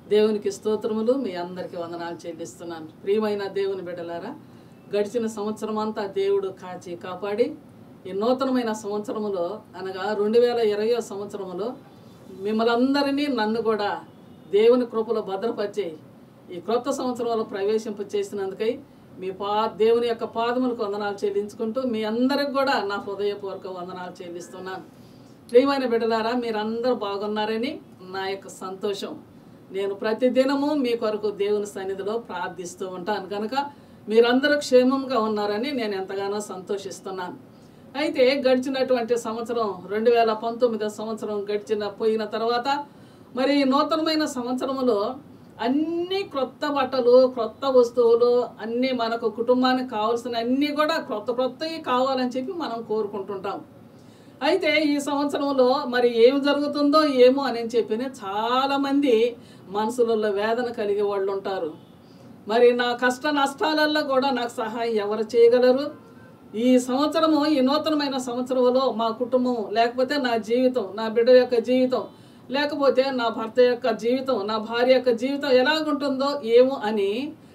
దేవునికి స్తోత్రములు మీ అందరికీ వందనాలు చెల్లిస్తున్నాను ప్రియమైన దేవుని బిడ్డలారా గడిచిన సంవత్సరం అంతా దేవుడు కాచి కాపాడి ఈ నూతనమైన సంవత్సరములో అనగా రెండు వేల ఇరవై సంవత్సరములో మిమ్మల్ని అందరినీ నన్ను కూడా దేవుని కృపలో భద్రపరిచి ఈ క్రొత్త సంవత్సరంలో ప్రవేశింప చేసినందుకై మీ పా దేవుని యొక్క పాదములకు వందనాలు చెల్లించుకుంటూ మీ అందరికి కూడా నా హృదయపూర్వక వందనాలు చెల్లిస్తున్నాను ప్రియమైన బిడ్డలారా మీరందరూ బాగున్నారని నా యొక్క సంతోషం నేను ప్రతిదినము మీ కొరకు దేవుని సన్నిధిలో ప్రార్థిస్తూ ఉంటాను కనుక మీరందరూ క్షేమంగా ఉన్నారని నేను ఎంతగానో సంతోషిస్తున్నాను అయితే గడిచినటువంటి సంవత్సరం రెండు వేల పంతొమ్మిదో సంవత్సరం గడిచిన పోయిన తర్వాత మరి ఈ నూతనమైన సంవత్సరంలో అన్ని క్రొత్త బట్టలు క్రొత్త వస్తువులు అన్నీ మనకు కుటుంబానికి కావాల్సిన అన్నీ కూడా క్రొత్త క్రొత్తవి కావాలని చెప్పి మనం కోరుకుంటుంటాం అయితే ఈ సంవత్సరంలో మరి ఏమి జరుగుతుందో ఏమో అని చెప్పి చాలామంది మనసులలో వేదన కలిగే వాళ్ళు ఉంటారు మరి నా కష్ట నష్టాలలో కూడా నాకు సహాయం ఎవరు చేయగలరు ఈ సంవత్సరము ఈ నూతనమైన సంవత్సరంలో మా కుటుంబం లేకపోతే నా జీవితం నా బిడ్డ యొక్క జీవితం లేకపోతే నా భర్త యొక్క జీవితం నా భార్య యొక్క జీవితం ఎలాగుంటుందో ఏమో అని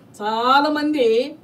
చాలామంది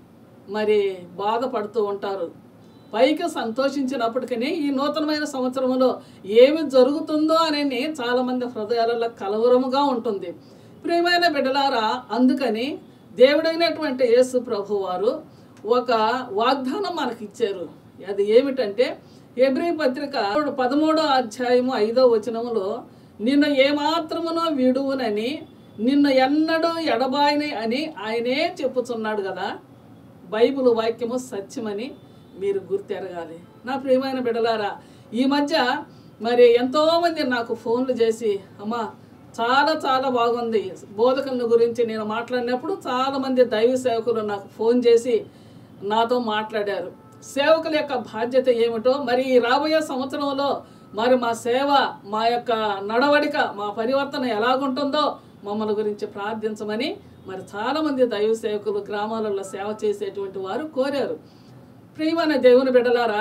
మరి బాధపడుతూ ఉంటారు పైకి సంతోషించినప్పటికీ ఈ నూతనమైన సంవత్సరంలో ఏమి జరుగుతుందో అని చాలామంది హృదయాలలో కలవరముగా ఉంటుంది ప్రియమైన బిడ్డలారా అందుకని దేవుడైనటువంటి యేసు ప్రభు వారు ఒక వాగ్దానం మనకి ఇచ్చారు అది ఏమిటంటే ఎబ్రి పత్రిక పదమూడో అధ్యాయము ఐదో వచనములో నిన్ను ఏమాత్రమునో విడువునని నిన్ను ఎన్నడూ ఎడబాయని అని ఆయనే చెప్పుచున్నాడు కదా బైబిల్ వాక్యము సత్యమని మీరు గుర్తెరగాలి నా ప్రియమైన బిడలారా ఈ మధ్య మరి ఎంతోమంది నాకు ఫోన్లు చేసి అమ్మా చాలా చాలా బాగుంది బోధకుల గురించి నేను మాట్లాడినప్పుడు చాలామంది దైవ సేవకులు నాకు ఫోన్ చేసి నాతో మాట్లాడారు సేవకుల యొక్క బాధ్యత ఏమిటో మరి ఈ రాబోయే సంవత్సరంలో మరి మా సేవ మా యొక్క నడవడిక మా పరివర్తన ఎలాగుంటుందో మమ్మల్ని గురించి ప్రార్థించమని మరి చాలామంది దైవ సేవకులు గ్రామాలలో సేవ చేసేటువంటి వారు కోరారు ప్రియమైన దేవుని బిడ్డలారా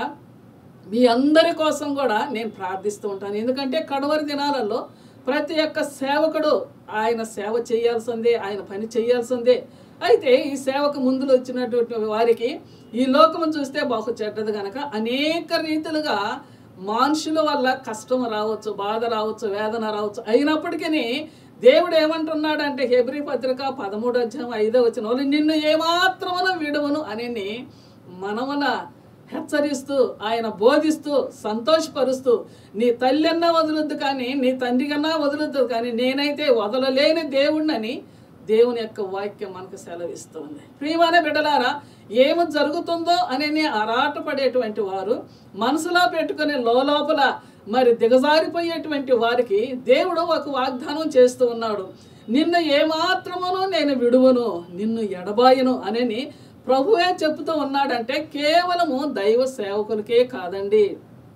మీ అందరి కోసం కూడా నేను ప్రార్థిస్తూ ఉంటాను ఎందుకంటే కడవరి దినాలలో ప్రతి ఒక్క సేవకుడు ఆయన సేవ చేయాల్సిందే ఆయన పని చేయాల్సిందే అయితే ఈ సేవకు ముందులో వచ్చినటువంటి వారికి ఈ లోకము చూస్తే బహు చెడ్డది కనుక అనేక రీతిలుగా మనుషుల వల్ల కష్టం రావచ్చు బాధ రావచ్చు వేదన రావచ్చు అయినప్పటికీ దేవుడు ఏమంటున్నాడంటే హెబ్రి పత్రిక పదమూడు అధ్యాయం ఐదో వచ్చిన వాళ్ళు నిన్ను ఏమాత్రమున విడువను అని మనమున హెచ్చరిస్తూ ఆయన బోధిస్తూ సంతోషపరుస్తూ నీ తల్లి అన్నా వదలొద్దు కానీ నీ తండ్రి కన్నా వదలొద్దు కానీ నేనైతే వదలలేని దేవుణ్ణని దేవుని యొక్క వాక్యం మనకు సెలవిస్తుంది ప్రియమైన బిడ్డలారా ఏమి జరుగుతుందో అని ఆరాటపడేటువంటి వారు మనసులో పెట్టుకుని లోపల మరి దిగజారిపోయేటువంటి వారికి దేవుడు ఒక వాగ్దానం చేస్తూ ఉన్నాడు నిన్ను ఏమాత్రమును నేను విడువను నిన్ను ఎడబాయను అని ప్రభువే చెప్తూ ఉన్నాడంటే కేవలము దైవ సేవకులకే కాదండి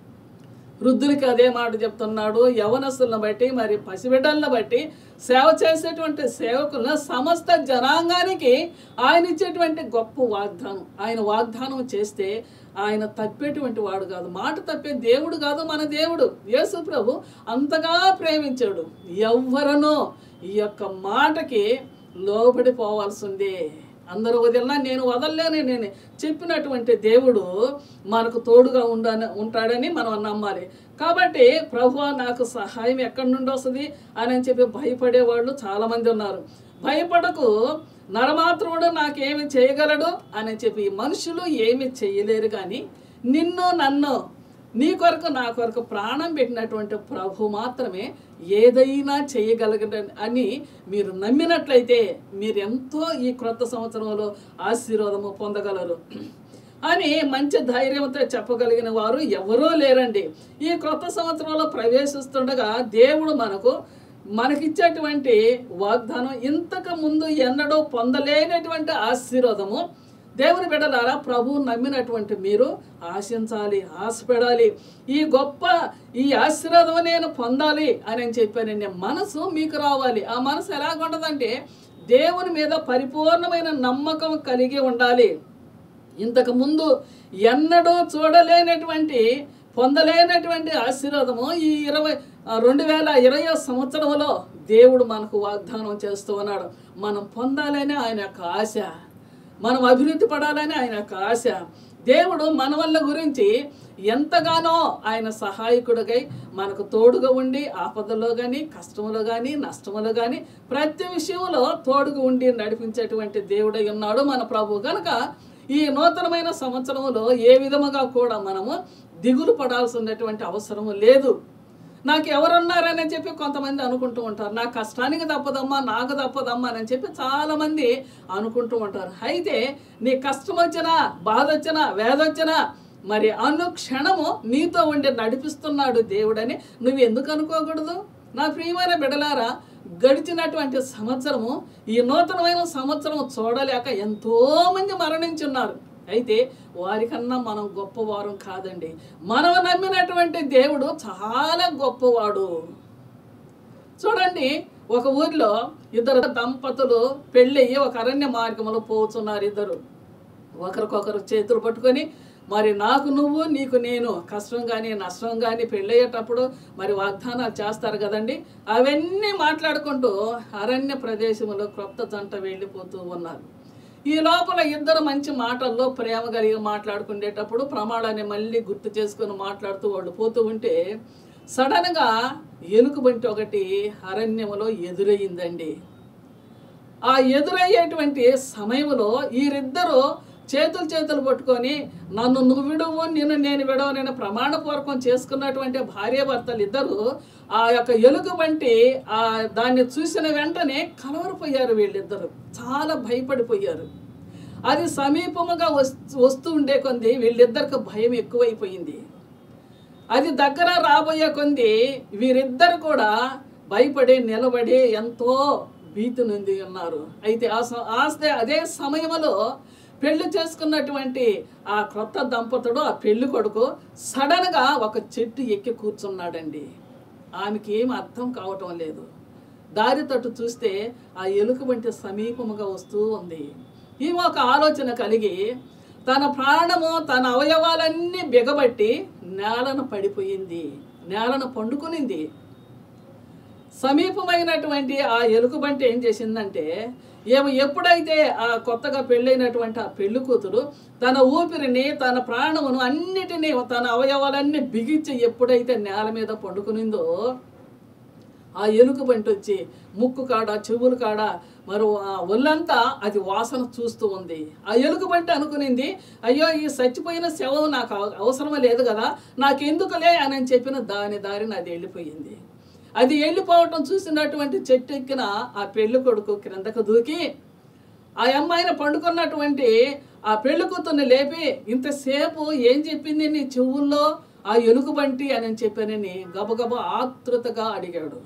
వృద్ధులకి అదే మాట చెప్తున్నాడు యవనస్తులను బట్టి మరి పసిబిడ్డలను బట్టి సేవ చేసేటువంటి సేవకులను సమస్త జనాంగానికి ఆయన ఇచ్చేటువంటి గొప్ప వాగ్దానం ఆయన వాగ్దానం చేస్తే ఆయన తప్పేటువంటి వాడు కాదు మాట తప్పే దేవుడు కాదు మన దేవుడు యేసు ప్రభు అంతగా ప్రేమించాడు ఎవ్వరనో ఈ యొక్క మాటకి లోబడిపోవాల్సిందే అందరూ వదిలినా నేను వదలలేని నేను చెప్పినటువంటి దేవుడు మనకు తోడుగా ఉండ ఉంటాడని మనం నమ్మాలి కాబట్టి ప్రభు నాకు సహాయం ఎక్కడి నుండి వస్తుంది అని చెప్పి భయపడే వాళ్ళు చాలామంది ఉన్నారు భయపడకు నరమాత్రుడు నాకేమి చేయగలడు అని చెప్పి మనుషులు ఏమి చేయలేరు కానీ నిన్ను నన్ను నీ కొరకు నా కొరకు ప్రాణం పెట్టినటువంటి ప్రభు మాత్రమే ఏదైనా చేయగలగడం అని మీరు నమ్మినట్లయితే మీరు ఎంతో ఈ క్రొత్త సంవత్సరంలో ఆశీర్వాదము పొందగలరు అని మంచి ధైర్యంతో చెప్పగలిగిన వారు ఎవరూ లేరండి ఈ క్రొత్త సంవత్సరంలో ప్రవేశిస్తుండగా దేవుడు మనకు మనకిచ్చేటువంటి వాగ్దానం ఇంతకు ముందు ఎన్నడూ పొందలేనటువంటి ఆశీర్వాదము దేవుని బిడ్డలారా ప్రభు నమ్మినటువంటి మీరు ఆశించాలి ఆశపడాలి ఈ గొప్ప ఈ ఆశీర్వాదం నేను పొందాలి అని చెప్పానండి మనసు మీకు రావాలి ఆ మనసు ఎలాగుంటుందంటే దేవుని మీద పరిపూర్ణమైన నమ్మకం కలిగి ఉండాలి ఇంతకు ముందు ఎన్నడూ చూడలేనటువంటి పొందలేనటువంటి ఆశీర్వాదము ఈ ఇరవై రెండు వేల ఇరవై సంవత్సరంలో దేవుడు మనకు వాగ్దానం చేస్తూ ఉన్నాడు మనం పొందాలని ఆయన యొక్క ఆశ మనం అభివృద్ధి పడాలని ఆయన యొక్క ఆశ దేవుడు మన వల్ల గురించి ఎంతగానో ఆయన సహాయకుడిగై మనకు తోడుగా ఉండి ఆపదలో కానీ కష్టములో కానీ నష్టములో కానీ ప్రతి విషయంలో తోడుగా ఉండి నడిపించేటువంటి దేవుడై ఉన్నాడు మన ప్రభు కనుక ఈ నూతనమైన సంవత్సరంలో ఏ విధముగా కూడా మనము దిగులు పడాల్సినటువంటి అవసరము లేదు నాకు ఎవరున్నారని చెప్పి కొంతమంది అనుకుంటూ ఉంటారు నా కష్టానికి తప్పదమ్మా నాకు తప్పదమ్మా అని చెప్పి చాలామంది అనుకుంటూ ఉంటారు అయితే నీ కష్టం వచ్చినా బాధ వచ్చినా వేద వచ్చినా మరి అనుక్షణము నీతో ఉండి నడిపిస్తున్నాడు దేవుడని నువ్వు ఎందుకు అనుకోకూడదు నా ప్రియమైన బిడలారా గడిచినటువంటి సంవత్సరము ఈ నూతనమైన సంవత్సరం చూడలేక ఎంతో మంది మరణించున్నారు అయితే వారికన్నా మనం గొప్పవారం కాదండి మనం నమ్మినటువంటి దేవుడు చాలా గొప్పవాడు చూడండి ఒక ఊరిలో ఇద్దరు దంపతులు పెళ్ళయ్యి ఒక అరణ్య మార్గంలో పోతున్నారు ఇద్దరు ఒకరికొకరు చేతులు పట్టుకొని మరి నాకు నువ్వు నీకు నేను కష్టం కానీ నష్టం కానీ పెళ్ళయ్యేటప్పుడు మరి వాగ్దానాలు చేస్తారు కదండి అవన్నీ మాట్లాడుకుంటూ అరణ్య ప్రదేశంలో క్రొత్త జంట వెళ్ళిపోతూ ఉన్నారు ఈ లోపల ఇద్దరు మంచి మాటల్లో ప్రేమ కలిగి మాట్లాడుకునేటప్పుడు ప్రమాణాన్ని మళ్ళీ గుర్తు చేసుకొని మాట్లాడుతూ వాళ్ళు పోతూ ఉంటే సడన్గా ఎలుకబంటి ఒకటి అరణ్యములో ఎదురయ్యిందండి ఆ ఎదురయ్యేటువంటి సమయంలో వీరిద్దరూ చేతులు చేతులు పట్టుకొని నన్ను నువ్వు విడవు నిన్ను నేను విడవు నేను ప్రమాణపూర్వకం చేసుకున్నటువంటి భార్యాభర్తలు ఇద్దరు ఆ యొక్క ఎలుగు వంటి ఆ దాన్ని చూసిన వెంటనే కలవరిపోయారు వీళ్ళిద్దరు చాలా భయపడిపోయారు అది సమీపముగా వస్తూ వస్తూ ఉండే కొంది వీళ్ళిద్దరికి భయం ఎక్కువైపోయింది అది దగ్గర రాబోయే కొంది వీరిద్దరు కూడా భయపడి నిలబడి ఎంతో భీతి నొంది ఉన్నారు అయితే ఆ స- ఆ స- అదే సమయంలో పెళ్లి చేసుకున్నటువంటి ఆ క్రొత్త దంపతుడు ఆ పెళ్లి కొడుకు సడన్గా ఒక చెట్టు ఎక్కి కూర్చున్నాడండి ఆమెకి ఏం అర్థం కావటం లేదు దారి తట్టు చూస్తే ఆ ఎలుక వంటి సమీపముగా వస్తూ ఉంది ఈమె ఒక ఆలోచన కలిగి తన ప్రాణము తన అవయవాలన్నీ బిగబట్టి నేలను పడిపోయింది నేలను పండుకునింది సమీపమైనటువంటి ఆ ఎలుకబంటి ఏం చేసిందంటే ఏమో ఎప్పుడైతే ఆ కొత్తగా పెళ్ళైనటువంటి ఆ పెళ్లి కూతురు తన ఊపిరిని తన ప్రాణమును అన్నిటినీ తన అవయవాలన్నీ బిగించి ఎప్పుడైతే నేల మీద పండుకునిందో ఆ ఎలుకబంటి వచ్చి ముక్కు కాడ చెవులు కాడ మరో ఆ ఒళ్ళంతా అది వాసన చూస్తూ ఉంది ఆ ఎలుకబంటి అనుకునింది అయ్యో ఈ చచ్చిపోయిన శవం నాకు అవ- అవసరం లేదు కదా నాకెందుకులే అని చెప్పిన దాని దారిని అది వెళ్ళిపోయింది అది వెళ్ళిపోవటం చూసినటువంటి చెట్టు ఎక్కిన ఆ పెళ్లి కొడుకు క్రిందకు దూకి ఆ అమ్మాయిని పండుకున్నటువంటి ఆ పెళ్లి కూతుర్ని లేపి ఇంతసేపు ఏం చెప్పింది నీ చెవుల్లో ఆ ఎలుగుబంటి అని చెప్పానని గబగబా ఆతృతగా అడిగాడు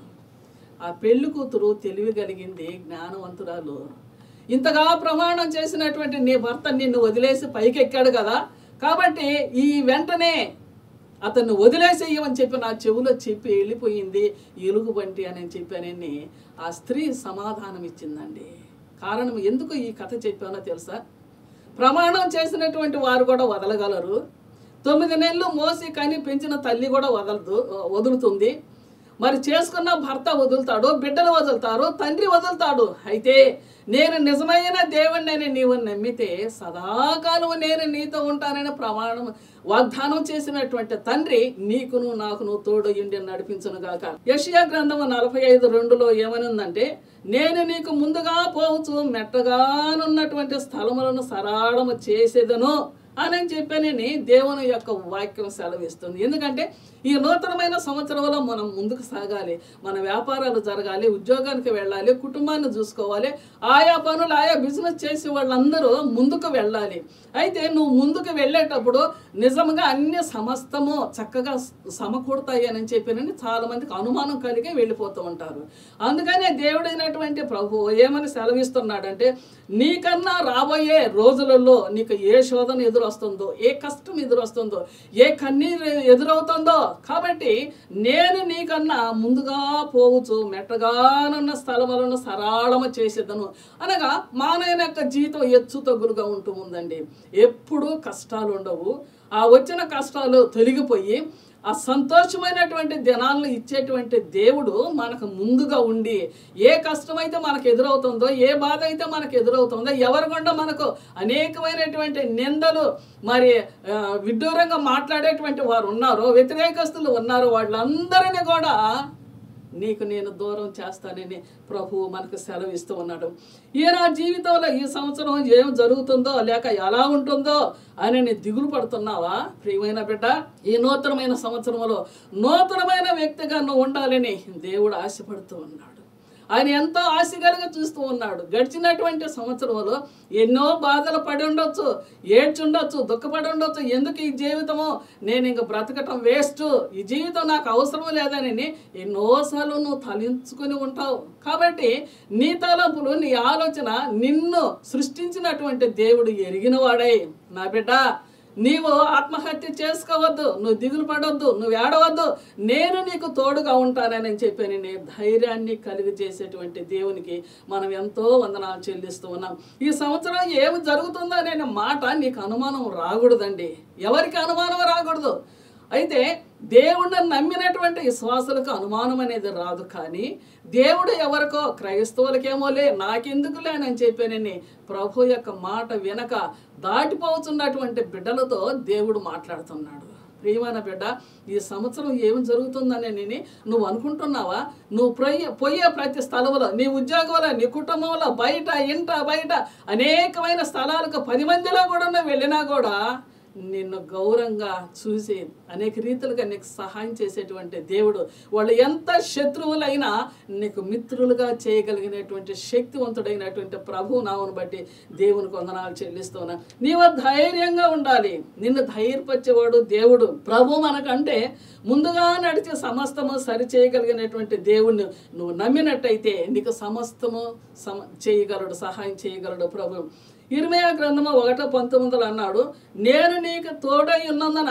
ఆ పెళ్లి కూతురు తెలివి కలిగింది జ్ఞానవంతురాలు ఇంతగా ప్రమాణం చేసినటువంటి నీ భర్త నిన్ను వదిలేసి పైకెక్కాడు కదా కాబట్టి ఈ వెంటనే అతన్ని వదిలేసేయమని చెప్పి నా చెవులో చెప్పి వెళ్ళిపోయింది ఎలుగుబంటి అని చెప్పానని ఆ స్త్రీ సమాధానం ఇచ్చిందండి కారణం ఎందుకు ఈ కథ చెప్పానో తెలుసా ప్రమాణం చేసినటువంటి వారు కూడా వదలగలరు తొమ్మిది నెలలు మోసి కని పెంచిన తల్లి కూడా వదలదు వదులుతుంది మరి చేసుకున్న భర్త వదులుతాడు బిడ్డలు వదులుతారు తండ్రి వదులుతాడు అయితే నేను నిజమైన దేవుణ్ణి నీవు నమ్మితే సదాకాలం నేను నీతో ఉంటానని ప్రమాణం వాగ్దానం చేసినటువంటి తండ్రి నీకును నాకును తోడయుండి నడిపించును గాక యషియా గ్రంథము నలభై ఐదు రెండులో ఏమనుందంటే నేను నీకు ముందుగా పోవచ్చు మెట్టగానున్నటువంటి స్థలములను సరాళము చేసేదను అని చెప్పానని దేవుని యొక్క వాక్యం సెలవిస్తుంది ఎందుకంటే ఈ నూతనమైన సంవత్సరంలో మనం ముందుకు సాగాలి మన వ్యాపారాలు జరగాలి ఉద్యోగానికి వెళ్ళాలి కుటుంబాన్ని చూసుకోవాలి ఆయా పనులు ఆయా బిజినెస్ చేసే వాళ్ళందరూ ముందుకు వెళ్ళాలి అయితే నువ్వు ముందుకు వెళ్ళేటప్పుడు నిజంగా అన్ని సమస్తము చక్కగా సమకూడతాయి అని చెప్పినని చాలా మందికి అనుమానం కలిగి వెళ్ళిపోతూ ఉంటారు అందుకనే దేవుడైనటువంటి ప్రభు ఏమని సెలవిస్తున్నాడంటే నీకన్నా రాబోయే రోజులలో నీకు ఏ శోధన ఎదురొస్తుందో ఏ కష్టం ఎదురొస్తుందో ఏ కన్నీరు ఎదురవుతుందో కాబట్టి నేను నీకన్నా ముందుగా పోవచ్చు మెట్టగానున్న స్థలములను సరళము చేసేదను అనగా మానవ యొక్క జీవితం ఎచ్చు తగ్గులుగా ఉంటూ ఉందండి ఎప్పుడూ కష్టాలు ఉండవు ఆ వచ్చిన కష్టాలు తొలగిపోయి ఆ సంతోషమైనటువంటి దినాలను ఇచ్చేటువంటి దేవుడు మనకు ముందుగా ఉండి ఏ కష్టమైతే మనకు ఎదురవుతుందో ఏ బాధ అయితే మనకు ఎదురవుతుందో ఎవరి గుండా మనకు అనేకమైనటువంటి నిందలు మరి ఆ, విడ్డూరంగా మాట్లాడేటువంటి వారు ఉన్నారో వ్యతిరేకస్తులు ఉన్నారో వాళ్ళందరినీ కూడా నీకు నేను దూరం చేస్తానని ప్రభువు మనకు సెలవిస్తూ ఉన్నాడు ఈ నా జీవితంలో ఈ సంవత్సరం ఏం జరుగుతుందో లేక ఎలా ఉంటుందో అని నీ దిగులు పడుతున్నావా ప్రియమైన బిడ్డ ఈ నూతనమైన సంవత్సరంలో నూతనమైన వ్యక్తిగా నువ్వు ఉండాలని దేవుడు ఆశపడుతూ ఉన్నాడు ఆయన ఎంతో ఆశగలిగా చూస్తూ ఉన్నాడు గడిచినటువంటి సంవత్సరంలో ఎన్నో బాధలు పడి ఉండొచ్చు ఏడ్చుండొచ్చు దుఃఖపడి ఉండొచ్చు ఎందుకు ఈ జీవితము నేను ఇంక బ్రతకటం వేస్ట్ ఈ జీవితం నాకు అవసరం లేదని ఎన్నోసార్లు నువ్వు తలించుకుని ఉంటావు కాబట్టి నీ తలంపులు నీ ఆలోచన నిన్ను సృష్టించినటువంటి దేవుడు ఎరిగినవాడై నా బిడ్డ నీవు ఆత్మహత్య చేసుకోవద్దు నువ్వు దిగులు పడవద్దు నువ్వు ఏడవద్దు నేను నీకు తోడుగా ఉంటానని చెప్పాను నీ ధైర్యాన్ని కలిగి చేసేటువంటి దేవునికి మనం ఎంతో వందనాలు చెల్లిస్తూ ఉన్నాం ఈ సంవత్సరం ఏమి జరుగుతుందో అనే మాట నీకు అనుమానం రాకూడదండి ఎవరికి అనుమానం రాకూడదు అయితే దేవుణ్ణి నమ్మినటువంటి విశ్వాసులకు అనుమానం అనేది రాదు కానీ దేవుడు ఎవరికో క్రైస్తవులకేమోలే నాకెందుకులే అని చెప్పానని ప్రభు యొక్క మాట వినక దాటిపోతున్నటువంటి బిడ్డలతో దేవుడు మాట్లాడుతున్నాడు ప్రియమైన బిడ్డ ఈ సంవత్సరం ఏమి జరుగుతుందని నేను నువ్వు అనుకుంటున్నావా నువ్వు పోయే పోయే ప్రతి స్థలంలో నీ ఉద్యోగంలో నీ కుటుంబంలో బయట ఇంట బయట అనేకమైన స్థలాలకు పది మందిలో కూడా నువ్వు వెళ్ళినా కూడా నిన్ను గౌరవంగా చూసి అనేక రీతిలుగా నీకు సహాయం చేసేటువంటి దేవుడు వాళ్ళు ఎంత శత్రువులైనా నీకు మిత్రులుగా చేయగలిగినటువంటి శక్తివంతుడైనటువంటి ప్రభు నామను బట్టి దేవునికి వందనాలు చెల్లిస్తున్నా నీవు ధైర్యంగా ఉండాలి నిన్ను ధైర్యపరిచేవాడు దేవుడు ప్రభు మనకంటే ముందుగా నడిచే సమస్తము సరి చేయగలిగినటువంటి దేవుణ్ణి నువ్వు నమ్మినట్టయితే నీకు సమస్తము సమ చేయగలడు సహాయం చేయగలడు ప్రభు ఇర్మయా గ్రంథము ఒకటో పంతొమ్మిదిలో అన్నాడు నేను నీకు తోడై ఉన్నందున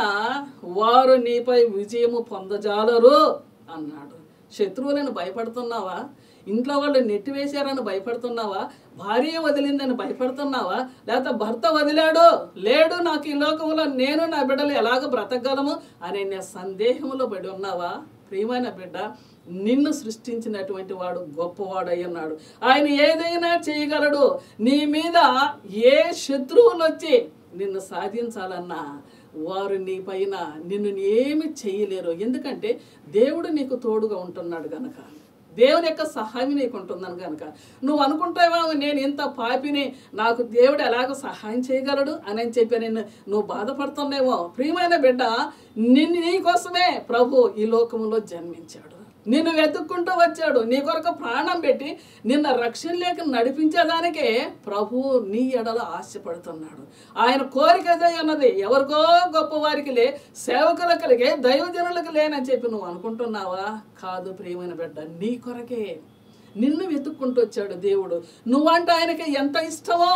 వారు నీపై విజయము పొందజాలరు అన్నాడు శత్రువులను భయపడుతున్నావా ఇంట్లో వాళ్ళు నెట్టివేశారని భయపడుతున్నావా భార్య వదిలిందని భయపడుతున్నావా లేకపోతే భర్త వదిలాడు లేడు నాకు ఈ లోకంలో నేను నా బిడ్డలు ఎలాగ బ్రతకగలము అనే నీ సందేహంలో పడి ఉన్నావా ప్రియమైన బిడ్డ నిన్ను సృష్టించినటువంటి వాడు గొప్పవాడు అయి ఉన్నాడు ఆయన ఏదైనా చేయగలడు నీ మీద ఏ శత్రువులు వచ్చి నిన్ను సాధించాలన్నా వారు నీ పైన నిన్ను ఏమి చేయలేరు ఎందుకంటే దేవుడు నీకు తోడుగా ఉంటున్నాడు గనక దేవుని యొక్క సహాయం నీకు ఉంటుందని కనుక నువ్వు అనుకుంటావా నేను ఇంత పాపిని నాకు దేవుడు ఎలాగో సహాయం చేయగలడు అని చెప్పి నేను నువ్వు బాధపడుతున్నావేమో ప్రియమైన బిడ్డ నిన్ను నీ కోసమే ప్రభు ఈ లోకంలో జన్మించాడు నిన్ను వెతుక్కుంటూ వచ్చాడు నీ కొరకు ప్రాణం పెట్టి నిన్న రక్షణ లేక నడిపించేదానికే ప్రభు నీ ఎడల ఆశపడుతున్నాడు ఆయన కోరిక అదే అన్నది ఎవరికో గొప్ప వారికి లే సేవకులకు కలిగే దైవజనులకు లేనని చెప్పి నువ్వు అనుకుంటున్నావా కాదు ప్రియమైన బిడ్డ నీ కొరకే నిన్ను వెతుక్కుంటూ వచ్చాడు దేవుడు నువ్వంటే ఆయనకి ఎంత ఇష్టమో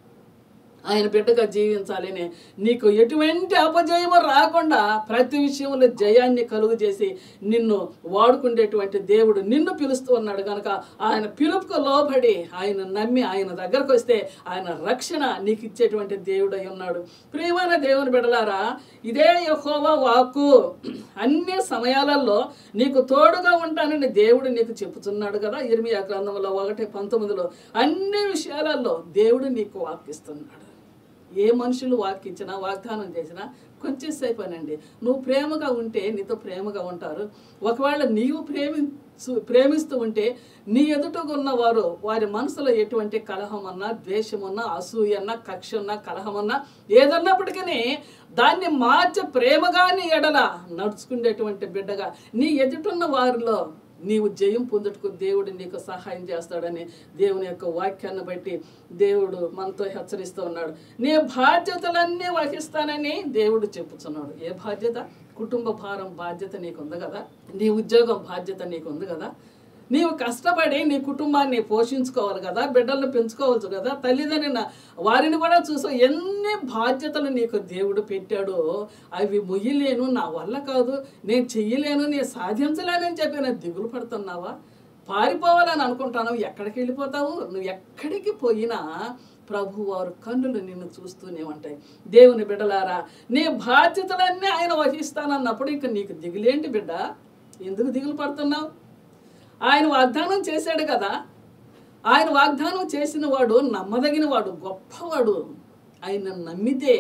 ఆయన బిడ్డగా జీవించాలని నీకు ఎటువంటి అపజయము రాకుండా ప్రతి విషయంలో జయాన్ని కలుగు చేసి నిన్ను వాడుకునేటువంటి దేవుడు నిన్ను పిలుస్తూ ఉన్నాడు కనుక ఆయన పిలుపుకు లోబడి ఆయన నమ్మి ఆయన దగ్గరకు వస్తే ఆయన రక్షణ నీకు ఇచ్చేటువంటి దేవుడు అయి ఉన్నాడు ప్రియమైన దేవుని బిడలారా ఇదే యెహోవా వాక్కు అన్ని సమయాలలో నీకు తోడుగా ఉంటానని దేవుడు నీకు చెప్పుతున్నాడు కదా ఇర్మియా గ్రంథంలో ఒకటి పంతొమ్మిదిలో అన్ని విషయాలలో దేవుడు నీకు వాక్కిస్తున్నాడు ఏ మనుషులు వాక్కించినా వాగ్దానం చేసినా కొంచెం సేపనండి నువ్వు ప్రేమగా ఉంటే నీతో ప్రేమగా ఉంటారు ఒకవేళ నీవు ప్రేమించు ప్రేమిస్తూ ఉంటే నీ ఎదుటగా ఉన్నవారు వారి మనసులో ఎటువంటి కలహం అన్నా ద్వేషమున్నా అసూయ అన్నా కక్ష ఉన్నా కలహం అన్నా ఏదన్నప్పటికీ దాన్ని మార్చి ప్రేమగా నీ ఎడల నడుచుకునేటువంటి బిడ్డగా నీ ఎదుటున్న వారిలో నీవు జయం పొందుటకు దేవుడు నీకు సహాయం చేస్తాడని దేవుని యొక్క వాక్యాన్ని బట్టి దేవుడు మనతో హెచ్చరిస్తూ ఉన్నాడు నీ బాధ్యతలన్నీ వహిస్తానని దేవుడు చెప్పుచున్నాడు ఏ బాధ్యత కుటుంబ భారం బాధ్యత నీకు ఉంది కదా నీ ఉద్యోగం బాధ్యత నీకు ఉంది కదా నీవు కష్టపడి నీ కుటుంబాన్ని పోషించుకోవాలి కదా బిడ్డలను పెంచుకోవచ్చు కదా తల్లిదండ్రిన వారిని కూడా చూసా ఎన్ని బాధ్యతలు నీకు దేవుడు పెట్టాడో అవి మొయ్యలేను నా వల్ల కాదు నేను చెయ్యలేను నేను సాధించలేనని చెప్పి నేను దిగులు పడుతున్నావా పారిపోవాలని అనుకుంటాను ఎక్కడికి వెళ్ళిపోతావు నువ్వు ఎక్కడికి పోయినా ప్రభు వారు కన్నులు నిన్ను చూస్తూనే ఉంటాయి దేవుని బిడ్డలారా నీ బాధ్యతలన్నీ ఆయన వహిస్తానన్నప్పుడు ఇక నీకు దిగులేంటి బిడ్డ ఎందుకు దిగులు పడుతున్నావు ఆయన వాగ్దానం చేశాడు కదా ఆయన వాగ్దానం చేసిన వాడు నమ్మదగిన వాడు గొప్పవాడు ఆయన నమ్మితే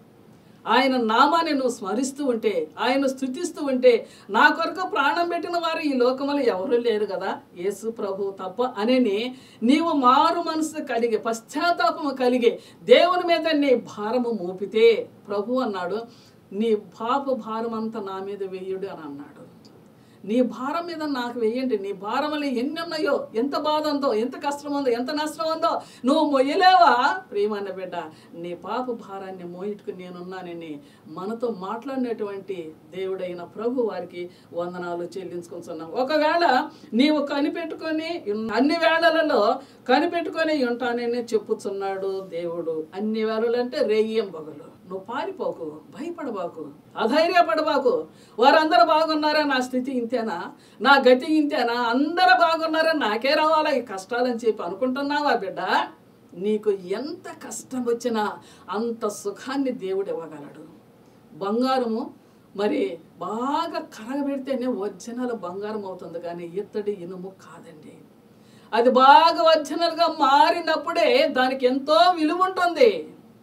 ఆయన నామాన్ని నువ్వు స్మరిస్తూ ఉంటే ఆయన స్థుతిస్తూ ఉంటే నా కొరకు ప్రాణం పెట్టిన వారు ఈ లోకములో ఎవరు లేరు కదా యేసు ప్రభు తప్ప అనేని నీవు మారు మనసు కలిగి పశ్చాత్తాపము కలిగి దేవుని మీద నీ భారము మోపితే ప్రభు అన్నాడు నీ పాప భారం అంతా నా మీద వెయ్యుడు అని అన్నాడు నీ భారం మీద నాకు వెయ్యండి నీ భారములు ఎన్ని ఉన్నాయో ఎంత బాధ ఉందో ఎంత కష్టం ఉందో ఎంత నష్టం ఉందో నువ్వు మొయ్యలేవా ప్రియమైన బిడ్డ నీ పాప భారాన్ని మోయిట్టుకు నేనున్నానని మనతో మాట్లాడినటువంటి దేవుడైన ప్రభు వారికి వందనాలు చెల్లించుకుంటున్నాం ఒకవేళ నీవు కనిపెట్టుకొని అన్ని వేళలలో కనిపెట్టుకొని ఉంటానని చెప్పుచున్నాడు దేవుడు అన్ని వేళలు అంటే రేయం పగలు నువ్వు పారిపోకు భయపడబాకు అధైర్యపడబాకు వారందరూ బాగున్నారా నా స్థితి ఇంతేనా నా గతి ఇంతేనా అందరూ బాగున్నారా నాకే రావాలా ఈ కష్టాలని చెప్పి అనుకుంటున్నావా బిడ్డ నీకు ఎంత కష్టం వచ్చినా అంత సుఖాన్ని దేవుడు ఇవ్వగలడు బంగారము మరి బాగా కరగబెడితేనే ఒరిజినల్ బంగారం అవుతుంది కానీ ఇత్తడి ఇనుము కాదండి అది బాగా ఒరిజినల్గా మారినప్పుడే దానికి ఎంతో విలువ ఉంటుంది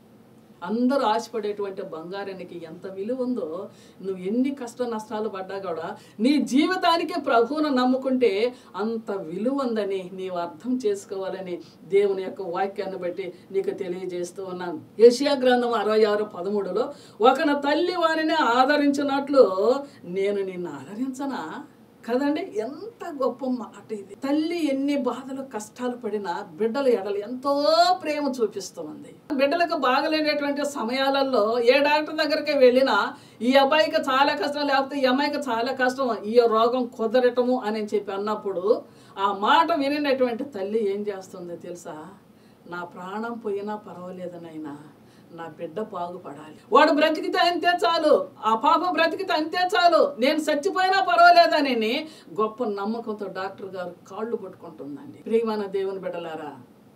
అందరూ ఆశపడేటువంటి బంగారానికి ఎంత విలువ ఉందో నువ్వు ఎన్ని కష్ట నష్టాలు పడ్డా కూడా నీ జీవితానికి ప్రభువును నమ్ముకుంటే అంత విలువ ఉందని నీవు అర్థం చేసుకోవాలని దేవుని యొక్క వాక్యాన్ని బట్టి నీకు తెలియజేస్తూ ఉన్నాను ఏషియా గ్రంథం అరవై ఆరు పదమూడులో ఒకన తల్లి వారిని ఆదరించినట్లు నేను నిన్ను ఆదరించనా కదండి ఎంత గొప్ప మాట ఇది తల్లి ఎన్ని బాధలు కష్టాలు పడినా బిడ్డల ఎడలు ఎంతో ప్రేమ చూపిస్తుంది బిడ్డలకు బాగలేనటువంటి సమయాలలో ఏ డాక్టర్ దగ్గరికి వెళ్ళినా ఈ అబ్బాయికి చాలా కష్టం లేకపోతే ఈ అమ్మాయికి చాలా కష్టం ఈ రోగం కుదరటము అని చెప్పి అన్నప్పుడు ఆ మాట వినినటువంటి తల్లి ఏం చేస్తుంది తెలుసా నా ప్రాణం పోయినా పర్వాలేదనైనా నా బిడ్డ బాగుపడాలి వాడు బ్రతికితే అంతే చాలు ఆ పాప బ్రతికితే అంతే చాలు నేను చచ్చిపోయినా పర్వాలేదని గొప్ప నమ్మకంతో డాక్టర్ గారు కాళ్ళు పట్టుకుంటుందండి ప్రియమైన దేవుని బిడ్డలారా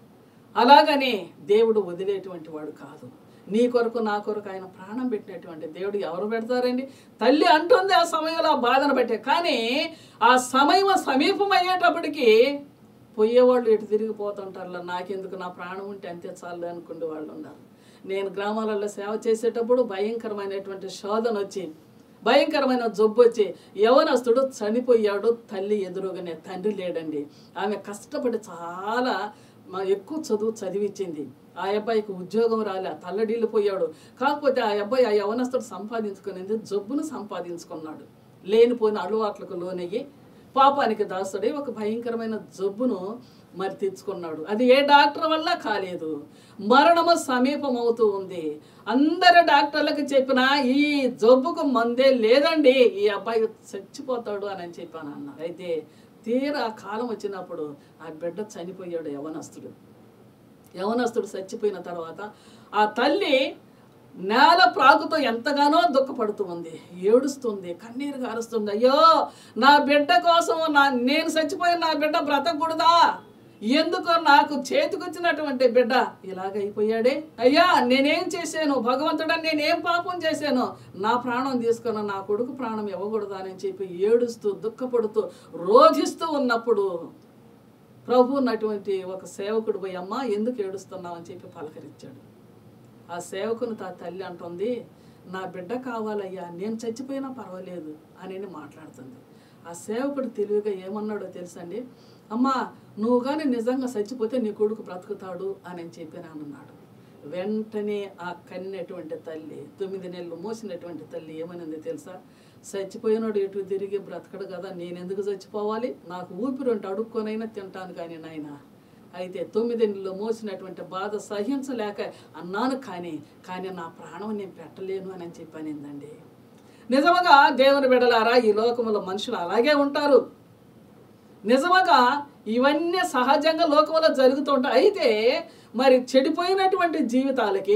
అలాగని దేవుడు వదిలేటువంటి వాడు కాదు నీ కొరకు నా కొరకు ఆయన ప్రాణం పెట్టినటువంటి దేవుడు ఎవరు పెడతారండి తల్లి అంటుంది ఆ సమయంలో ఆ బాధను బట్టే కానీ ఆ సమయం సమీపం అయ్యేటప్పటికి పోయేవాళ్ళు ఎటు తిరిగిపోతుంటారు నాకెందుకు నా ప్రాణం ఉంటే అంతే చాలు అనుకునే వాళ్ళు ఉన్నారు నేను గ్రామాలలో సేవ చేసేటప్పుడు భయంకరమైనటువంటి శోధన వచ్చి భయంకరమైన జబ్బు వచ్చి యవనస్తుడు చనిపోయాడు తల్లి ఎదురుగానే తండ్రి లేడండి ఆమె కష్టపడి చాలా మా ఎక్కువ చదువు చదివించింది ఆ అబ్బాయికి ఉద్యోగం రాలే తల్లడిల్లిపోయాడు కాకపోతే ఆ అబ్బాయి ఆ యవనస్తుడు సంపాదించుకునేది జబ్బును సంపాదించుకున్నాడు లేనిపోయిన అలవాట్లకు లోనయ్యి పాపానికి దాసుడై ఒక భయంకరమైన జబ్బును మరి తెచ్చుకున్నాడు అది ఏ డాక్టర్ వల్ల కాలేదు మరణము సమీపం అవుతూ ఉంది అందరు డాక్టర్లకు చెప్పినా ఈ జబ్బుకు మందే లేదండి ఈ అబ్బాయి చచ్చిపోతాడు అని చెప్పాను అన్న అయితే తీరా కాలం వచ్చినప్పుడు ఆ బిడ్డ చనిపోయాడు యవనస్తుడు యవనస్తుడు చచ్చిపోయిన తర్వాత ఆ తల్లి నేల ప్రాకుతో ఎంతగానో దుఃఖపడుతూ ఉంది ఏడుస్తుంది కన్నీరు గారుస్తుంది అయ్యో నా బిడ్డ కోసం నా నేను చచ్చిపోయిన నా బిడ్డ బ్రతకూడదా ఎందుకో నాకు చేతికొచ్చినటువంటి బిడ్డ ఇలాగైపోయాడే అయ్యా నేనేం చేశాను భగవంతుడా నేనేం పాపం చేశాను నా ప్రాణం తీసుకున్న నా కొడుకు ప్రాణం ఇవ్వకూడదా అని చెప్పి ఏడుస్తూ దుఃఖపడుతూ రోధిస్తూ ఉన్నప్పుడు ప్రభు ఉన్నటువంటి ఒక సేవకుడు పోయి అమ్మ ఎందుకు ఏడుస్తున్నావు అని చెప్పి పలకరించాడు ఆ సేవకుని తా తల్లి అంటుంది నా బిడ్డ కావాలయ్యా నేను చచ్చిపోయినా పర్వాలేదు అని మాట్లాడుతుంది ఆ సేవకుడు తెలివిగా ఏమన్నాడో తెలుసండి అమ్మా నువ్వు కానీ నిజంగా చచ్చిపోతే నీ కొడుకు బ్రతుకుతాడు అని చెప్పి అన్నాడు వెంటనే ఆ కన్నటువంటి తల్లి తొమ్మిది నెలలు మోసినటువంటి తల్లి ఏమనింది తెలుసా చచ్చిపోయినాడు ఎటు తిరిగి బ్రతకడు కదా నేను ఎందుకు చచ్చిపోవాలి నాకు ఊపిరి ఉంటే అడుక్కొనైనా తింటాను కానీ నాయన అయితే తొమ్మిది నెలలు మోసినటువంటి బాధ సహించలేక అన్నాను కానీ కానీ నా ప్రాణం నేను పెట్టలేను అని చెప్పానిందండి నిజముగా దేవుని బిడలారా ఈ లోకములో మనుషులు అలాగే ఉంటారు నిజముగా ఇవన్నీ సహజంగా లోకంలో జరుగుతుంటాయి అయితే మరి చెడిపోయినటువంటి జీవితాలకి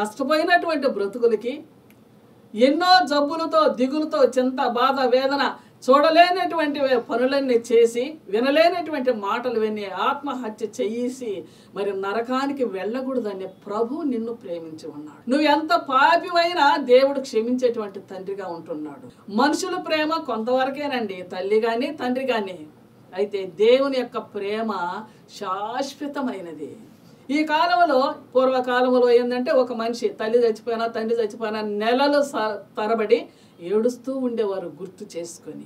నష్టపోయినటువంటి బ్రతుకులకి ఎన్నో జబ్బులతో దిగులతో చింత బాధ వేదన చూడలేనటువంటి పనులన్నీ చేసి వినలేనటువంటి మాటలు విని ఆత్మహత్య చేసి మరి నరకానికి వెళ్ళకూడదని ప్రభు నిన్ను ప్రేమించి ఉన్నాడు నువ్వు ఎంత పాపివైనా దేవుడు క్షమించేటువంటి తండ్రిగా ఉంటున్నాడు మనుషుల ప్రేమ కొంతవరకేనండి తల్లి కానీ తండ్రి కానీ అయితే దేవుని యొక్క ప్రేమ శాశ్వతమైనది ఈ కాలంలో పూర్వకాలంలో ఏంటంటే ఒక మనిషి తల్లి చచ్చిపోయినా తండ్రి చచ్చిపోయినా నెలలు స- తరబడి ఏడుస్తూ ఉండేవారు గుర్తు చేసుకొని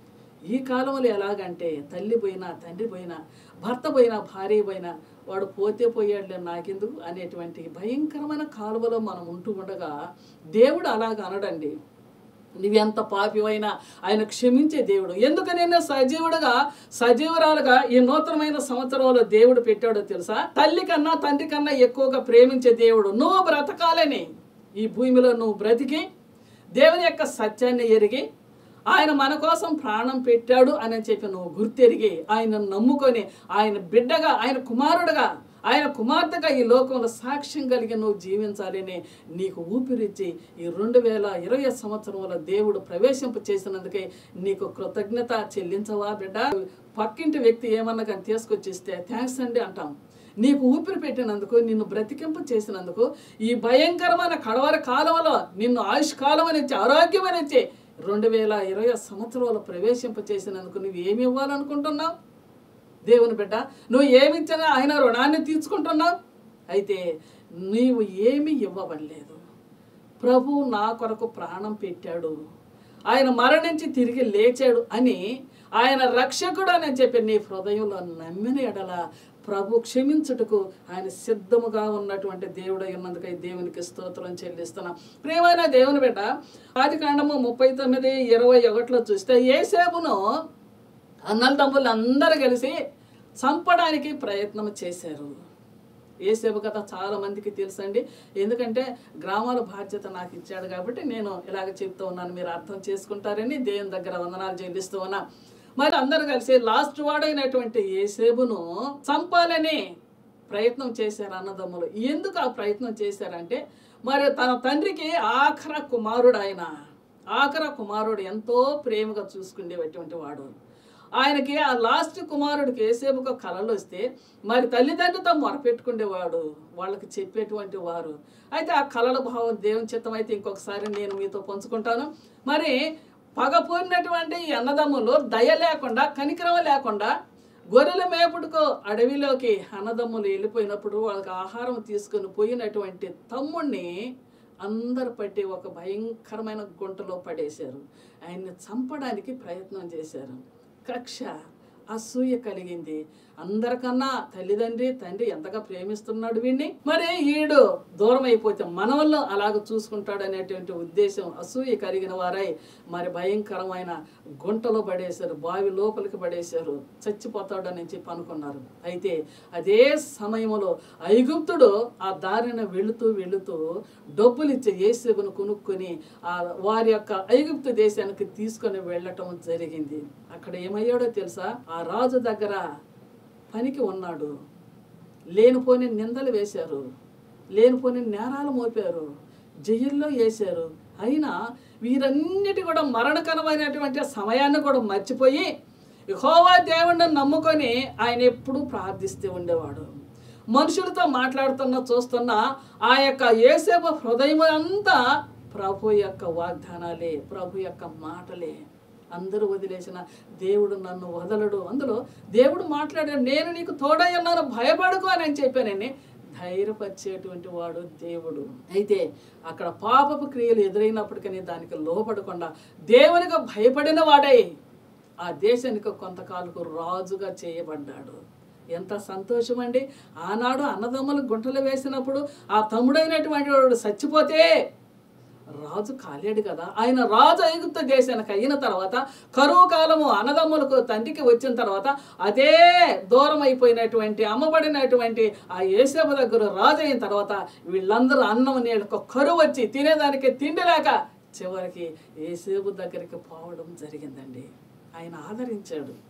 ఈ కాలంలో ఎలాగంటే తల్లి పోయినా తండ్రి పోయినా భర్త పోయినా భార్య పోయినా వాడు పోతే పోయాడులే నాకెందుకు అనేటువంటి భయంకరమైన కాలువలో మనం ఉంటూ ఉండగా దేవుడు అలాగ అనడండి నువ్వెంత పాపివైనా ఆయన క్షమించే దేవుడు ఎందుకనైనా సజీవుడుగా సజీవురాలుగా ఈ నూతనమైన సంవత్సరంలో దేవుడు పెట్టాడో తెలుసా తల్లి కన్నా తండ్రి కన్నా ఎక్కువగా ప్రేమించే దేవుడు నువ్వు బ్రతకాలని ఈ భూమిలో నువ్వు బ్రతికి దేవుని యొక్క సత్యాన్ని ఎరిగి ఆయన మన కోసం ప్రాణం పెట్టాడు అని చెప్పి నువ్వు గుర్తెరిగి ఆయన నమ్ముకొని ఆయన బిడ్డగా ఆయన కుమారుడుగా ఆయన కుమార్తెగా ఈ లోకంలో సాక్ష్యం కలిగి నువ్వు జీవించాలని నీకు ఊపిరిచ్చి ఈ రెండు వేల ఇరవై సంవత్సరంలో దేవుడు ప్రవేశింప చేసినందుకే నీకు కృతజ్ఞత చెల్లించవా బిడ్డ పక్కింటి వ్యక్తి ఏమన్నా కానీ తీసుకొచ్చిస్తే థ్యాంక్స్ అండి అంటాం నీకు ఊపిరి పెట్టినందుకు నిన్ను బ్రతికింప చేసినందుకు ఈ భయంకరమైన కడవర కాలంలో నిన్ను ఆయుష్ కాలం ఇచ్చి ఆరోగ్యం ఇచ్చి రెండు వేల ఇరవై సంవత్సరంలో ప్రవేశింప చేసినందుకు నువ్వు ఏమి ఇవ్వాలనుకుంటున్నావు దేవుని బిడ్డ నువ్వు ఏమి ఇచ్చినా ఆయన రుణాన్ని తీర్చుకుంటున్నావు అయితే నీవు ఏమీ ఇవ్వబడలేదు ప్రభు నా కొరకు ప్రాణం పెట్టాడు ఆయన మరణించి తిరిగి లేచాడు అని ఆయన రక్షకుడు అని చెప్పి నీ హృదయంలో నమ్మిన ఎడల ప్రభు క్షమించుటకు ఆయన సిద్ధముగా ఉన్నటువంటి దేవుడు ఉన్నందుకై దేవునికి స్తోత్రం చెల్లిస్తున్నాం ప్రియమైన దేవుని బిడ్డ ఆది కాండము ముప్పై తొమ్మిది ఇరవై ఒకటిలో చూస్తే ఏసేపును అన్నదమ్ములు అందరూ కలిసి చంపడానికి ప్రయత్నం చేశారు ఏసేపు కథ చాలా మందికి తెలుసండి ఎందుకంటే గ్రామాల బాధ్యత నాకు ఇచ్చాడు కాబట్టి నేను ఇలాగ చెప్తూ ఉన్నాను మీరు అర్థం చేసుకుంటారని దేవుని దగ్గర వందనాలు చెల్లిస్తూ ఉన్నా మరి అందరూ కలిసి లాస్ట్ వాడైనటువంటి ఏసేబును చంపాలని ప్రయత్నం చేశారు అన్నదమ్ములు ఎందుకు ఆ ప్రయత్నం చేశారంటే మరి తన తండ్రికి ఆఖర కుమారుడు ఆయన ఆఖర కుమారుడు ఎంతో ప్రేమగా చూసుకునేటువంటి వాడు ఆయనకి ఆ లాస్ట్ కుమారుడికి ఏసేపుకు కళలు వస్తే మరి తల్లిదండ్రులతో మొరపెట్టుకునేవాడు వాళ్ళకి చెప్పేటువంటి వారు అయితే ఆ కళల భావం దేవుని చిత్తం అయితే ఇంకొకసారి నేను మీతో పంచుకుంటాను మరి పగపోయినటువంటి ఈ అన్నదమ్ములు దయ లేకుండా కనికరం లేకుండా గొర్రెల మేపుడుకో అడవిలోకి అన్నదమ్ములు వెళ్ళిపోయినప్పుడు వాళ్ళకి ఆహారం తీసుకొని పోయినటువంటి తమ్ముణ్ణి అందరు పట్టి ఒక భయంకరమైన గుంటలో పడేశారు ఆయన్ని చంపడానికి ప్రయత్నం చేశారు కక్ష అసూయ కలిగింది అందరికన్నా తల్లిదండ్రి తండ్రి ఎంతగా ప్రేమిస్తున్నాడు వీడిని మరి ఈడు దూరం అయిపోతే మనవల్లో అలాగ చూసుకుంటాడు అనేటువంటి ఉద్దేశం అసూయ కలిగిన వారై మరి భయంకరమైన గుంటలో పడేశారు బావి లోపలికి పడేశారు చచ్చిపోతాడు అని చెప్పి అనుకున్నారు అయితే అదే సమయంలో ఐగుప్తుడు ఆ దారిన వెళుతూ వెళుతూ డబ్బులు ఇచ్చే ఏసేపును కొనుక్కొని ఆ వారి యొక్క ఐగుప్తు దేశానికి తీసుకొని వెళ్ళటం జరిగింది అక్కడ ఏమయ్యాడో తెలుసా ఆ రాజు దగ్గర పనికి ఉన్నాడు లేనిపోని నిందలు వేశారు లేనిపోని నేరాలు మోపారు జైల్లో వేశారు అయినా వీరన్నిటి కూడా మరణకరమైనటువంటి సమయాన్ని కూడా మర్చిపోయి యెహోవా దేవుణ్ణి నమ్ముకొని ఆయన ఎప్పుడూ ప్రార్థిస్తూ ఉండేవాడు మనుషులతో మాట్లాడుతున్న చూస్తున్న ఆ యొక్క ఏసేపు హృదయం అంతా ప్రభు యొక్క వాగ్దానాలే ప్రభు యొక్క మాటలే అందరూ వదిలేసిన దేవుడు నన్ను వదలడు అందులో దేవుడు మాట్లాడాడు నేను నీకు తోడై ఉన్నాను భయపడుకో అని చెప్పానని ధైర్యపరిచేటువంటి వాడు దేవుడు అయితే అక్కడ పాపపు క్రియలు ఎదురైనప్పటికీ దానికి లోపడకుండా దేవునికి భయపడిన వాడై ఆ దేశానికి కొంతకాలకు రాజుగా చేయబడ్డాడు ఎంత సంతోషం అండి ఆనాడు అన్నదమ్ములు గుంటలు వేసినప్పుడు ఆ తమ్ముడైనటువంటి వాడు చచ్చిపోతే రాజు కాలేడు కదా ఆయన రాజు ఐగుప్త దేశానికి అయిన తర్వాత కరువు కాలము అన్నదమ్ములకు తండ్రికి వచ్చిన తర్వాత అదే దూరం అయిపోయినటువంటి అమ్మబడినటువంటి ఆ ఏసేపు దగ్గర రాజు అయిన తర్వాత వీళ్ళందరూ అన్నం నీళ్ళకు కరువు వచ్చి తినేదానికి తిండి లేక చివరికి ఏసేపు దగ్గరికి పోవడం జరిగిందండి ఆయన ఆదరించాడు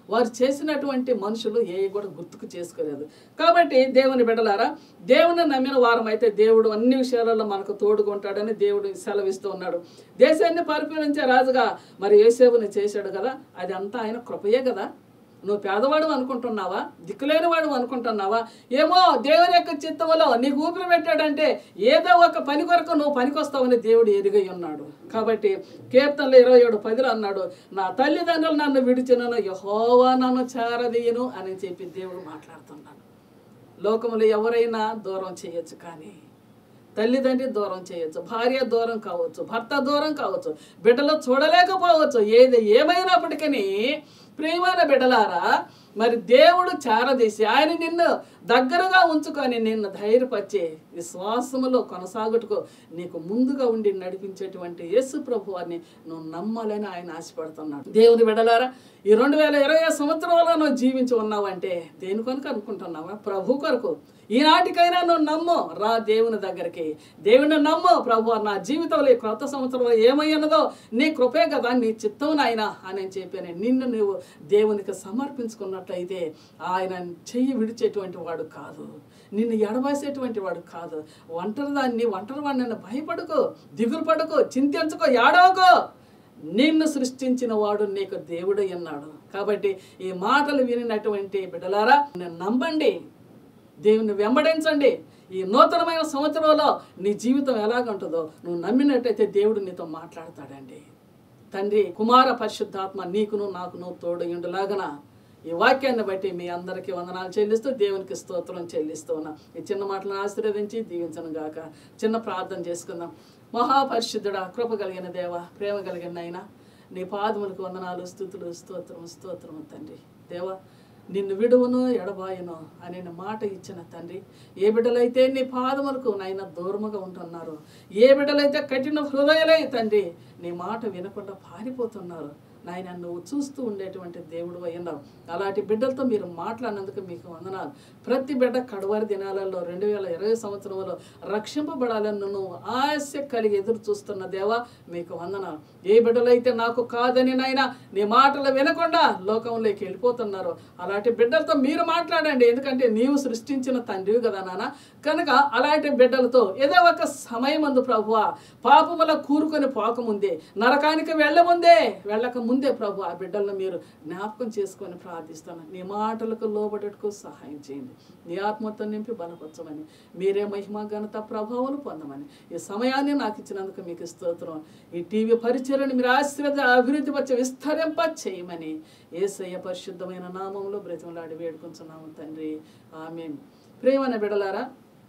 వారు చేసినటువంటి మనుషులు ఏ కూడా గుర్తుకు చేసుకోలేదు కాబట్టి దేవుని బిడ్డలారా దేవుని నమ్మిన వారం అయితే దేవుడు అన్ని విషయాలలో మనకు తోడుకుంటాడని దేవుడు సెలవిస్తూ ఉన్నాడు దేశాన్ని పరిపాలించే రాజుగా మరి యేసేపుని చేశాడు కదా అది అంతా ఆయన కృపయే కదా నువ్వు పేదవాడు అనుకుంటున్నావా దిక్కులేనివాడు అనుకుంటున్నావా ఏమో దేవుని యొక్క చిత్తములో నీకు ఊపిరి పెట్టాడంటే ఏదో ఒక పని కొరకు నువ్వు పనికొస్తావని దేవుడు ఎరుగై ఉన్నాడు కాబట్టి కీర్తనలో ఇరవై ఏడు పదిలో అన్నాడు నా తల్లిదండ్రులు నన్ను విడిచినను యహోవా నన్ను చేరదీయను అని చెప్పి దేవుడు మాట్లాడుతున్నాడు లోకములో ఎవరైనా దూరం చేయొచ్చు కానీ తల్లిదండ్రి దూరం చేయొచ్చు భార్య దూరం కావచ్చు భర్త దూరం కావచ్చు బిడ్డలు చూడలేకపోవచ్చు ఏది ఏమైనప్పటికీ ప్రియమైన బిడ్డలారా మరి దేవుడు చారదీసి ఆయన నిన్ను దగ్గరగా ఉంచుకొని నిన్ను ధైర్యపరిచే విశ్వాసములో కొనసాగుటకు నీకు ముందుగా ఉండి నడిపించేటువంటి యేసు ప్రభు అని నువ్వు నమ్మాలని ఆయన ఆశపడుతున్నాడు దేవుని బిడ్డలారా ఈ రెండు వేల ఇరవై సంవత్సరంలో నువ్వు జీవించి ఉన్నావంటే దేని కొనుక అనుకుంటున్నావా ప్రభు కొరకు ఈనాటికైనా నువ్వు నమ్ము రా దేవుని దగ్గరికి దేవుని నమ్ము ప్రభు నా జీవితంలో ఈ క్రొత్త సంవత్సరంలో ఏమయ్యున్నదో నీ కృపే కదా నీ చిత్తం నాయన అని చెప్పాను నిన్ను నువ్వు దేవునికి సమర్పించుకున్నట్లయితే ఆయన చెయ్యి విడిచేటువంటి వాడు కాదు నిన్ను ఎడబాసేటువంటి వాడు కాదు ఒంటరి దాన్ని ఒంటరి వాడిని భయపడుకో దిగులు పడుకో చింతించుకో ఏడవకో నిన్ను సృష్టించిన వాడు నీకు దేవుడై ఉన్నాడు కాబట్టి ఈ మాటలు వినినటువంటి బిడ్డలారా నేను నమ్మండి దేవుని వెంబడించండి ఈ నూతనమైన సంవత్సరంలో నీ జీవితం ఎలాగుంటుందో నువ్వు నమ్మినట్టయితే దేవుడు నీతో మాట్లాడతాడండి తండ్రి కుమార పరిశుద్ధాత్మ నీకును నాకును తోడయుండులాగన ఈ వాక్యాన్ని బట్టి మీ అందరికీ వందనాలు చెల్లిస్తూ దేవునికి స్తోత్రం చెల్లిస్తూ ఉన్నాం ఈ చిన్న మాటలను ఆశీర్వదించి దీవించను గాక చిన్న ప్రార్థన చేసుకుందాం మహాపరిశుద్ధుడా కృప కలిగిన దేవ ప్రేమ కలిగిన అయినా నీ పాదములకు వందనాలు స్థుతులు స్తోత్రం స్తోత్రం తండ్రి దేవా నిన్ను విడువను ఎడబాయను అనే మాట ఇచ్చిన తండ్రి ఏ బిడ్డలైతే నీ పాదములకు నాయన దూరముగా ఉంటున్నారు ఏ బిడ్డలైతే కఠిన హృదయాలై తండ్రి నీ మాట వినకుండా పారిపోతున్నారు నాయన నువ్వు చూస్తూ ఉండేటువంటి దేవుడు అయ్యున్నావు అలాంటి బిడ్డలతో మీరు మాట్లాడినందుకు మీకు వందనాలు ప్రతి బిడ్డ కడవారి దినాలలో రెండు వేల ఇరవై సంవత్సరంలో రక్షింపబడాలని నువ్వు ఆశ కలిగి ఎదురు చూస్తున్న దేవా మీకు వందనాలు ఏ బిడ్డలైతే నాకు కాదని నాయన నీ మాటలు వినకుండా లోకంలోకి వెళ్ళిపోతున్నారు అలాంటి బిడ్డలతో మీరు మాట్లాడండి ఎందుకంటే నీవు సృష్టించిన తండ్రివి కదా నాన్న కనుక అలాంటి బిడ్డలతో ఏదో ఒక సమయం అందు ప్రభువ పాపముల కూరుకొని పోకముందే నరకానికి వెళ్ళముందే వెళ్ళక ముందే ప్రభు ఆ బిడ్డలను మీరు జ్ఞాపకం చేసుకొని ప్రార్థిస్తాను నీ మాటలకు లోబడటకు సహాయం చేయండి నీ ఆత్మతో నింపి బలపరచమని మీరే మహిమ ఘనత ప్రభావాలు పొందమని ఈ సమయాన్ని నాకు ఇచ్చినందుకు మీకు స్తోత్రం ఈ టీవీ పరిచయని మీరు ఆశీర్వద అభివృద్ధి వచ్చి విస్తరింప చేయమని ఏసయ్య పరిశుద్ధమైన నామంలో బ్రతిమలాడి వేడుకుంటున్నాము తండ్రి ఆమె ప్రేమన బిడలారా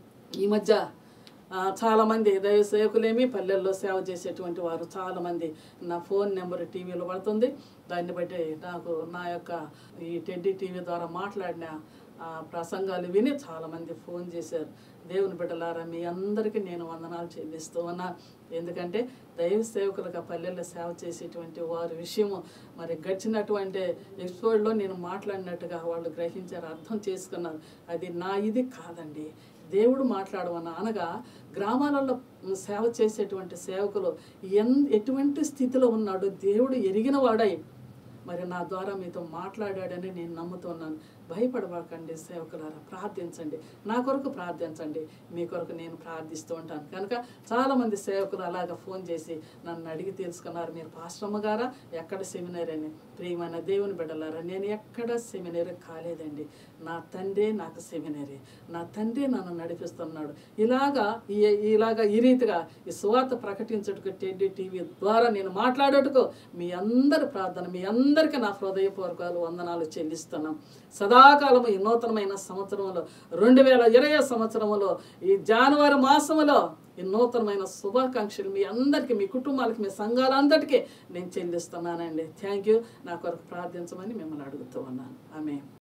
ఈ మధ్య ఆ, చాలామంది దైవ సేవకులేమి పల్లెల్లో సేవ చేసేటువంటి వారు చాలామంది నా ఫోన్ నెంబర్ టీవీలో పడుతుంది దాన్ని బట్టి నాకు నా యొక్క ఈ టెడ్డీ టీవీ ద్వారా మాట్లాడిన ఆ, ప్రసంగాలు విని చాలామంది ఫోన్ చేశారు దేవుని బిడ్డలారా మీ అందరికీ నేను వందనాలు చెల్లిస్తూ ఉన్నా ఎందుకంటే దైవ సేవకులుగా పల్లెల్లో సేవ చేసేటువంటి వారి విషయము మరి గడిచినటువంటి ఎపిసోడ్లో నేను మాట్లాడినట్టుగా వాళ్ళు గ్రహించారు అర్థం చేసుకున్నారు అది నా ఇది కాదండి దేవుడు మాట్లాడమన్న అనగా గ్రామాలలో సేవ చేసేటువంటి సేవకులు ఎన్ ఎటువంటి స్థితిలో ఉన్నాడో దేవుడు ఎరిగిన వాడై మరి నా ద్వారా మీతో మాట్లాడాడని నేను నమ్ముతున్నాను భయపడబాకండి సేవకులారా ప్రార్థించండి నా కొరకు ప్రార్థించండి మీ కొరకు నేను ప్రార్థిస్తూ ఉంటాను కనుక చాలామంది సేవకులు అలాగ ఫోన్ చేసి నన్ను అడిగి తెలుసుకున్నారు మీరు పాశ్రమ గారా ఎక్కడ సెమినరీ అని ప్రియమైన దేవుని బిడ్డలారా నేను ఎక్కడ సెమినరీ కాలేదండి నా తండ్రే నాకు సెమినరీ నా తండ్రి నన్ను నడిపిస్తున్నాడు ఇలాగా ఈ ఇలాగా ఈ రీతిగా ఈ సువార్త ప్రకటించుటకు టెడ్డి టీవీ ద్వారా నేను మాట్లాడేటకు మీ అందరి ప్రార్థన మీ అందరికీ నా హృదయపూర్వకాలు వందనాలు చెల్లిస్తున్నాం సదాకాలము ఈ నూతనమైన సంవత్సరంలో రెండు వేల ఇరవై సంవత్సరంలో ఈ జనవరి మాసంలో ఈ నూతనమైన శుభాకాంక్షలు మీ అందరికీ మీ కుటుంబాలకి మీ సంఘాలందరికీ నేను చెల్లిస్తున్నానండి థ్యాంక్ యూ నా కొరకు ప్రార్థించమని మిమ్మల్ని అడుగుతూ ఉన్నాను ఆమె